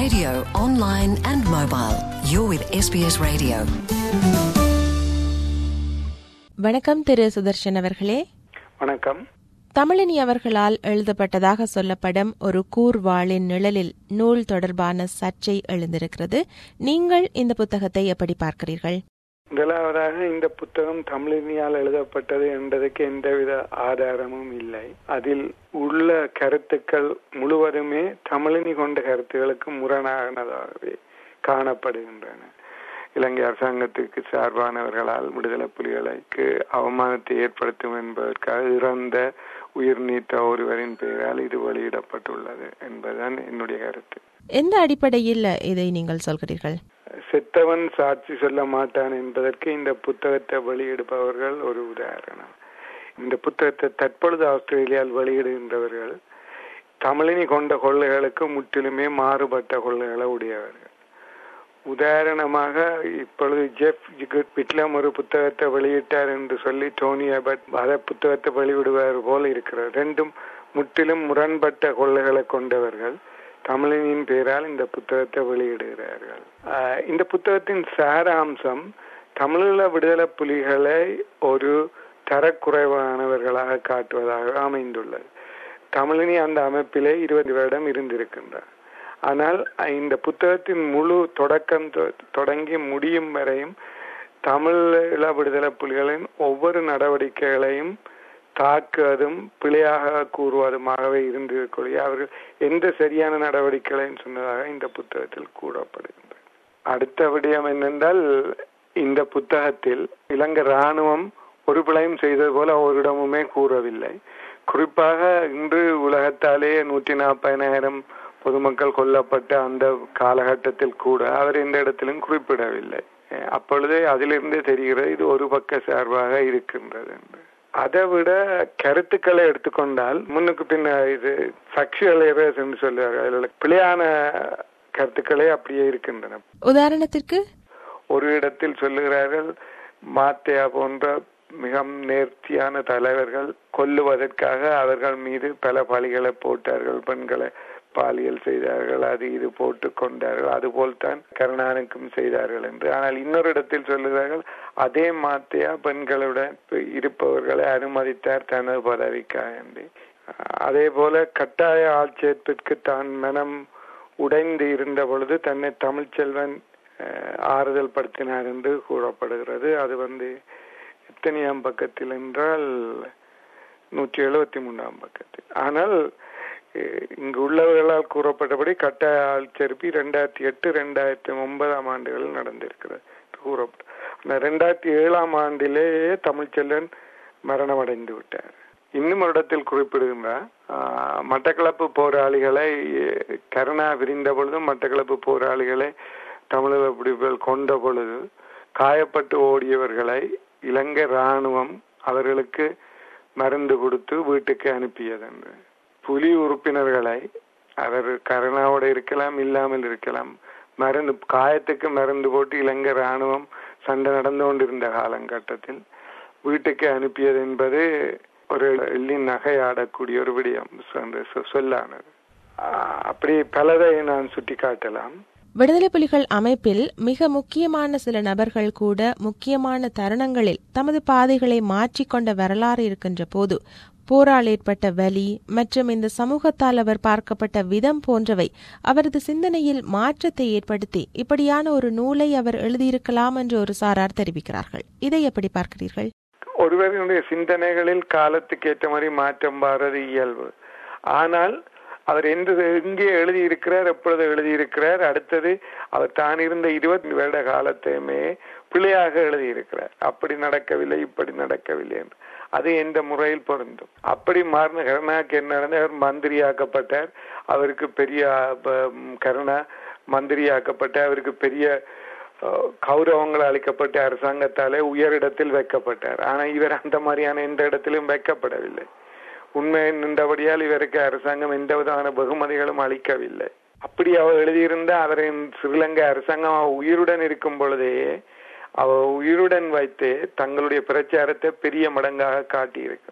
radio, online and mobile. You're with SBS Radio. வணக்கம் திரு சுதர்ஷன் அவர்களே வணக்கம் தமிழினி அவர்களால் எழுதப்பட்டதாக சொல்லப்படும் ஒரு கூர்வாளின் நிழலில் நூல் தொடர்பான சர்ச்சை எழுந்திருக்கிறது நீங்கள் இந்த புத்தகத்தை எப்படி பார்க்கிறீர்கள் முதலாவதாக இந்த புத்தகம் தமிழினியால் எழுதப்பட்டது என்பதற்கு எந்தவித ஆதாரமும் இல்லை அதில் உள்ள கருத்துக்கள் முழுவதுமே தமிழினி கொண்ட கருத்துகளுக்கு முரணானதாகவே காணப்படுகின்றன இலங்கை அரசாங்கத்துக்கு சார்பானவர்களால் விடுதலை புலிகளுக்கு அவமானத்தை ஏற்படுத்தும் என்பதற்காக இறந்த உயிர் நீத்த ஒருவரின் பெயரால் இது வெளியிடப்பட்டுள்ளது என்பதுதான் என்னுடைய கருத்து எந்த அடிப்படையில் இதை நீங்கள் சொல்கிறீர்கள் செத்தவன் சாட்சி சொல்ல மாட்டான் என்பதற்கு இந்த புத்தகத்தை வெளியிடுபவர்கள் ஒரு உதாரணம் இந்த புத்தகத்தை தற்பொழுது ஆஸ்திரேலியாவில் வெளியிடுகின்றவர்கள் தமிழினி கொண்ட கொள்ளைகளுக்கு முற்றிலுமே மாறுபட்ட கொள்ளைகளை உடையவர்கள் உதாரணமாக இப்பொழுது ஜெஃப் பிட்லம் ஒரு புத்தகத்தை வெளியிட்டார் என்று சொல்லி டோனி அபட் அதை புத்தகத்தை வெளியிடுவார் போல் இருக்கிறது ரெண்டும் முற்றிலும் முரண்பட்ட கொள்ளைகளை கொண்டவர்கள் தமிழினின் பெயரால் இந்த புத்தகத்தை வெளியிடுகிறார்கள் இந்த புத்தகத்தின் சாராம்சம் தமிழீழ விடுதலை புலிகளை ஒரு தரக்குறைவானவர்களாக காட்டுவதாக அமைந்துள்ளது தமிழினி அந்த அமைப்பிலே இருபது வருடம் இருந்திருக்கின்றார் ஆனால் இந்த புத்தகத்தின் முழு தொடக்கம் தொடங்கி முடியும் வரையும் தமிழீழ விடுதலை புலிகளின் ஒவ்வொரு நடவடிக்கைகளையும் தாக்குவதும் பிழையாக கூறுவதுமாகவே இருந்திருக்கூடிய அவர்கள் எந்த சரியான நடவடிக்கைகளையும் சொன்னதாக இந்த புத்தகத்தில் கூறப்படுகின்றது அடுத்த விடயம் என்னென்றால் இந்த புத்தகத்தில் இலங்கை ராணுவம் ஒரு பிழையும் செய்தது போல ஒரிடமுமே கூறவில்லை குறிப்பாக இன்று உலகத்தாலே நூற்றி நாற்பதினாயிரம் பொதுமக்கள் கொல்லப்பட்ட அந்த காலகட்டத்தில் கூட அவர் எந்த இடத்திலும் குறிப்பிடவில்லை அப்பொழுதே அதிலிருந்தே தெரிகிறது இது ஒரு பக்க சார்பாக இருக்கின்றது என்று அதை விட கருத்துக்களை எடுத்துக்கொண்டால் முன்னுக்கு பின்ன இது ஃபக்சுவல் எரர்ஸ் என்று சொல்லுவார்கள் அதில் பிழையான கருத்துக்களே அப்படியே இருக்கின்றன உதாரணத்திற்கு ஒரு இடத்தில் சொல்லுகிறார்கள் மாத்தையா போன்ற மிக நேர்த்தியான தலைவர்கள் கொல்லுவதற்காக அவர்கள் மீது பல பலிகளை போட்டார்கள் பெண்களை பாலியல் செய்தார்கள் அது இது போட்டு கொண்டார்கள் அதுபோல்தான் கருணானுக்கும் செய்தார்கள் என்று ஆனால் இன்னொரு இடத்தில் சொல்லுகிறார்கள் அதே மாத்தையா பெண்களுடன் இருப்பவர்களை அனுமதித்தார் தனது பதவிக்காக என்று அதே போல கட்டாய ஆட்சேர்ப்பிற்கு தான் மனம் உடைந்து இருந்த பொழுது தன்னை தமிழ்ச்செல்வன் ஆறுதல் படுத்தினார் என்று கூறப்படுகிறது அது வந்து எத்தனையாம் பக்கத்தில் என்றால் நூற்றி எழுபத்தி மூன்றாம் பக்கத்தில் ஆனால் இங்கு உள்ளவர்களால் கூறப்பட்டபடி கட்டாய ஆட்சேர்ப்பி ரெண்டாயிரத்தி எட்டு ரெண்டாயிரத்தி ஒன்பதாம் ஆண்டுகளில் நடந்திருக்கிறது கூறப்பட்ட அந்த ரெண்டாயிரத்தி ஏழாம் ஆண்டிலேயே தமிழ்ச்செல்வன் மரணம் அடைந்து விட்டார் இன்னும் ஒரு இடத்தில் குறிப்பிடுகின்றார் மட்டக்களப்பு போராளிகளை கருணா விரிந்த பொழுதும் மட்டக்களப்பு போராளிகளை தமிழக பிடிப்புகள் கொண்ட பொழுது காயப்பட்டு ஓடியவர்களை இலங்கை இராணுவம் அவர்களுக்கு மருந்து கொடுத்து வீட்டுக்கு அனுப்பியது என்று புலி உறுப்பினர்களை அவர் கருணாவோட இருக்கலாம் இல்லாமல் இருக்கலாம் மருந்து காயத்துக்கு மருந்து போட்டு இலங்கை இராணுவம் சண்டை நடந்து கொண்டிருந்த காலகட்டத்தில் வீட்டுக்கு அனுப்பியது என்பது ஒரு எள்ளி நகையாடக்கூடிய ஒரு விடயம் சொல்லானது அப்படி பலதை நான் சுட்டி காட்டலாம் விடுதலை புலிகள் அமைப்பில் மிக முக்கியமான சில நபர்கள் கூட முக்கியமான தருணங்களில் தமது பாதைகளை மாற்றிக்கொண்ட வரலாறு இருக்கின்ற போது போரால் ஏற்பட்ட வலி மற்றும் இந்த சமூகத்தால் அவர் பார்க்கப்பட்ட விதம் போன்றவை அவரது சிந்தனையில் மாற்றத்தை ஏற்படுத்தி இப்படியான ஒரு நூலை அவர் எழுதியிருக்கலாம் என்று ஒரு சாரார் தெரிவிக்கிறார்கள் இதை எப்படி பார்க்கிறீர்கள் ஒருவருடைய சிந்தனைகளில் காலத்துக்கு ஏற்ற மாதிரி மாற்றம் பாரது இயல்பு ஆனால் அவர் எந்த எங்கே எழுதியிருக்கிறார் எப்பொழுது எழுதியிருக்கிறார் அடுத்தது அவர் தான் இருந்த இருபத்தி வருட காலத்தையுமே பிழையாக எழுதியிருக்கிறார் அப்படி நடக்கவில்லை இப்படி நடக்கவில்லை என்று அது எந்த முறையில் பொருந்தும் அப்படி மாறின கருணாக்கு என்ன நடந்தது அவர் மந்திரியாக்கப்பட்டார் அவருக்கு பெரிய கருணா மந்திரியாக்கப்பட்ட அவருக்கு பெரிய கௌரவங்கள் அளிக்கப்பட்ட அரசாங்கத்தாலே உயரிடத்தில் வைக்கப்பட்டார் ஆனா இவர் அந்த மாதிரியான எந்த இடத்திலும் வைக்கப்படவில்லை உண்மை நின்றபடியால் இவருக்கு அரசாங்கம் எந்த விதமான பகுமதிகளும் அளிக்கவில்லை அப்படி அவர் எழுதியிருந்த அவரின் ஸ்ரீலங்கா அரசாங்கம் உயிருடன் இருக்கும் பொழுதே அவ உயிருடன் வைத்து தங்களுடைய பிரச்சாரத்தை பெரிய மடங்காக காட்டியிருக்கும்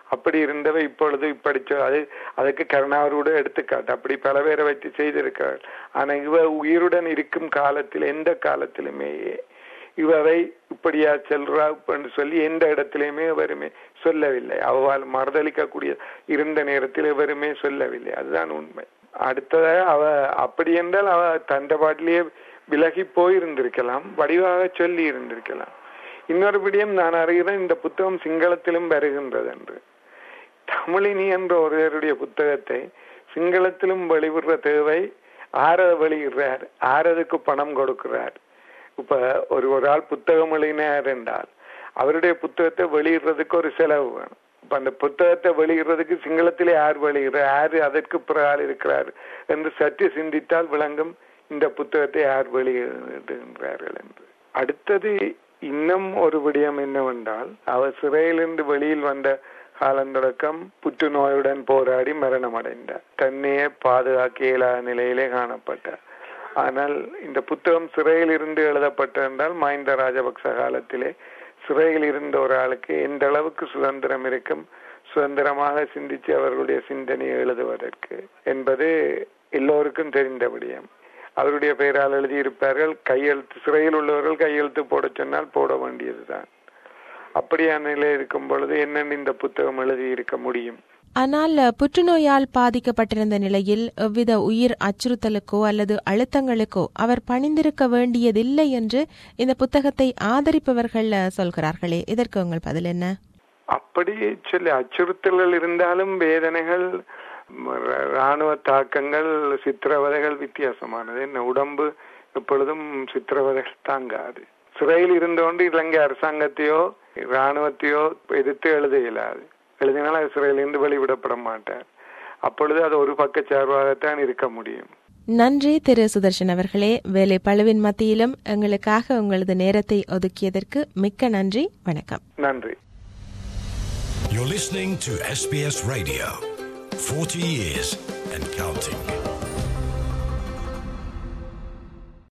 அப்படி இருந்தவை இப்பொழுது இப்படி சொ- அது அதுக்கு கருணாவரோட எடுத்துக்காட்டு அப்படி பல பேரை வைத்து செய்திருக்கிறார் ஆனா இவ உயிருடன் இருக்கும் காலத்தில் எந்த காலத்திலுமே இவரை இப்படியா செல்றா என்று சொல்லி எந்த இடத்திலையுமே எவருமே சொல்லவில்லை அவள் மறுதளிக்கக்கூடிய இருந்த நேரத்தில் எவருமே சொல்லவில்லை அதுதான் உண்மை அடுத்ததாக அவ அப்படி என்றால் அவ தண்டபாட்டிலேயே விலகி போயிருந்திருக்கலாம் வடிவாக சொல்லி இருந்திருக்கலாம் இன்னொரு விடயம் நான் அறிகிறேன் இந்த புத்தகம் சிங்களத்திலும் வருகின்றது என்று தமிழினி என்ற ஒருவருடைய புத்தகத்தை சிங்களத்திலும் வெளிவிடுற தேவை ஆரத வெளியிடுறார் ஆரதுக்கு பணம் கொடுக்கிறார் இப்ப ஒரு ஒரு ஆள் புத்தகம் எழுதினார் என்றால் அவருடைய புத்தகத்தை வெளியிடுறதுக்கு ஒரு செலவு வேணும் இப்ப அந்த புத்தகத்தை வெளியிடுறதுக்கு சிங்களத்திலே யார் வெளியிடுறார் யாரு அதற்கு பிறகால் இருக்கிறார் என்று சற்று சிந்தித்தால் விளங்கும் இந்த புத்தகத்தை யார் வெளியிடுகின்றார்கள் என்று அடுத்தது இன்னும் ஒரு விடயம் என்னவென்றால் அவர் சிறையிலிருந்து வெளியில் வந்த காலந்தொடக்கம் புற்றுநோயுடன் போராடி மரணம் அடைந்தார் தன்னையே பாதுகாக்க இயலாத நிலையிலே காணப்பட்டார் ஆனால் இந்த புத்தகம் சிறையில் இருந்து எழுதப்பட்டிருந்தால் மஹிந்த ராஜபக்ச காலத்திலே சிறையில் இருந்த ஒரு ஆளுக்கு எந்த அளவுக்கு சுதந்திரம் இருக்கும் சுதந்திரமாக சிந்திச்சு அவர்களுடைய சிந்தனையை எழுதுவதற்கு என்பது எல்லோருக்கும் தெரிந்த விடயம் அவருடைய பெயரால் எழுதியிருப்பார்கள் கையெழுத்து சிறையில் உள்ளவர்கள் கையெழுத்து போட சொன்னால் போட வேண்டியதுதான் அப்படியான நிலை இருக்கும் பொழுது என்னென்ன இந்த புத்தகம் எழுதி இருக்க முடியும் ஆனால் புற்றுநோயால் பாதிக்கப்பட்டிருந்த நிலையில் எவ்வித உயிர் அச்சுறுத்தலுக்கோ அல்லது அழுத்தங்களுக்கோ அவர் பணிந்திருக்க வேண்டியதில்லை என்று இந்த புத்தகத்தை ஆதரிப்பவர்கள் சொல்கிறார்களே இதற்கு உங்கள் பதில் என்ன அப்படி சொல்லி அச்சுறுத்தல்கள் இருந்தாலும் வேதனைகள் ர- ராணுவ தாக்கங்கள் சித்திரவதைகள் வித்தியாசமானது என்ன உடம்பு எப்பொழுதும் சித்திரவதைகள் தாங்காது சிறையில் இருந்தோண்டு இலங்கை அரசாங்கத்தையோ ராணுவத்தையோ எதிர்த்து எழுத இயலாது எழுதினால் அது சிறையிலிருந்து வெளிவிடப்பட மாட்டார் அப்பொழுது அது ஒரு பக்கச்சார்பாகத்தான் இருக்க முடியும் நன்றி திரு சுதர்ஷன் அவர்களே வேலை பழுவின் மத்தியிலும் எங்களுக்காக உங்களது நேரத்தை ஒதுக்கியதற்கு மிக்க நன்றி வணக்கம் நன்றி You're listening to SBS Radio. 40 years and counting.